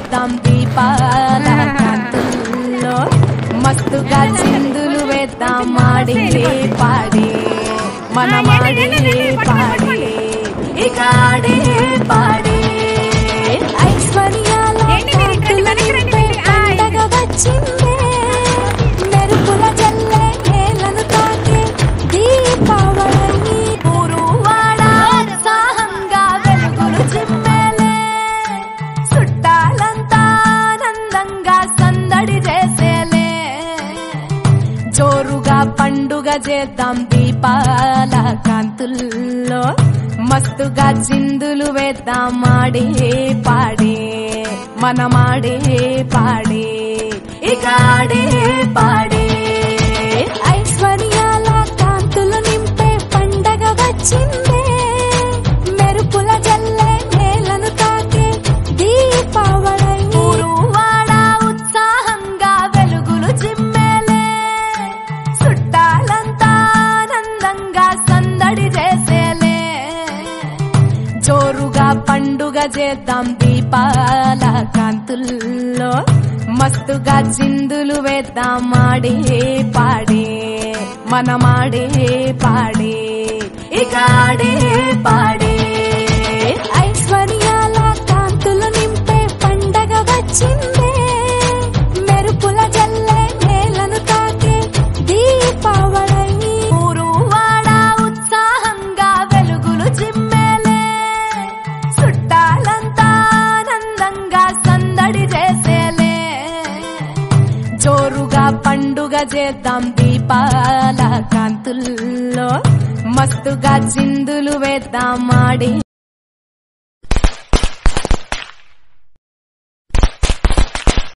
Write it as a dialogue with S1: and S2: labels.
S1: వేద్దాం దీపాల కాంతుల్లో మస్తుగా చిందులు వేద్దాం ఆడి పాడి మనమాడి పాడి ఇక ఆడి పాడి ఐశ్వర్యాల కాంతులు నింపే పండగ వచ్చిందే మెరుపుల జల్లే నేలను తాకే దీపావళి ఊరు వాడ ఉత్సాహంగా వెలుగులు చిమ్మేలే చుట్టాలంతా ఆనందంగా సందడి చేసేలే జోరుగా పండుగ చేద్దాం దీపాల కాంతుల్లో మస్తుగా చిందులు వేద్దాం ఆడే పాడే మనమాడే పాడే ఇక ఆడే పాడే ఐశ్వర్యాల కాంతులు నింపే పండగ వచ్చిందే మెరుపుల జల్లే నేలను తాకే దీపావళి ఊరు వాడ ఉత్సాహంగా వెలుగులు చిమ్మేలే చుట్టాలంతా ఆనందంగా సందడి చేసేలే జోరుగా పండుగ చేద్దాం దీపాల కాంతుల్లో మస్తుగా చిందులు వేద్దాం ఆడే పాడే మనమాడే పాడే ఇక ఆడే పాడే ఐశ్వర్యాల కాంతులు నింపే పండగ వచ్చిందే మెరుపుల జల్లే నేలను తాకే దీపావళి ఊరు వాడ ఉత్సాహంగా వెలుగులు చిమ్మేలే చుట్టాలంతా ఆనందంగా సందడి చేసేలే జోరుగా పండుగ చేద్దాం దీపాల కాంతుల్లో మస్తుగా చిందులు వేద్దాం ఆడి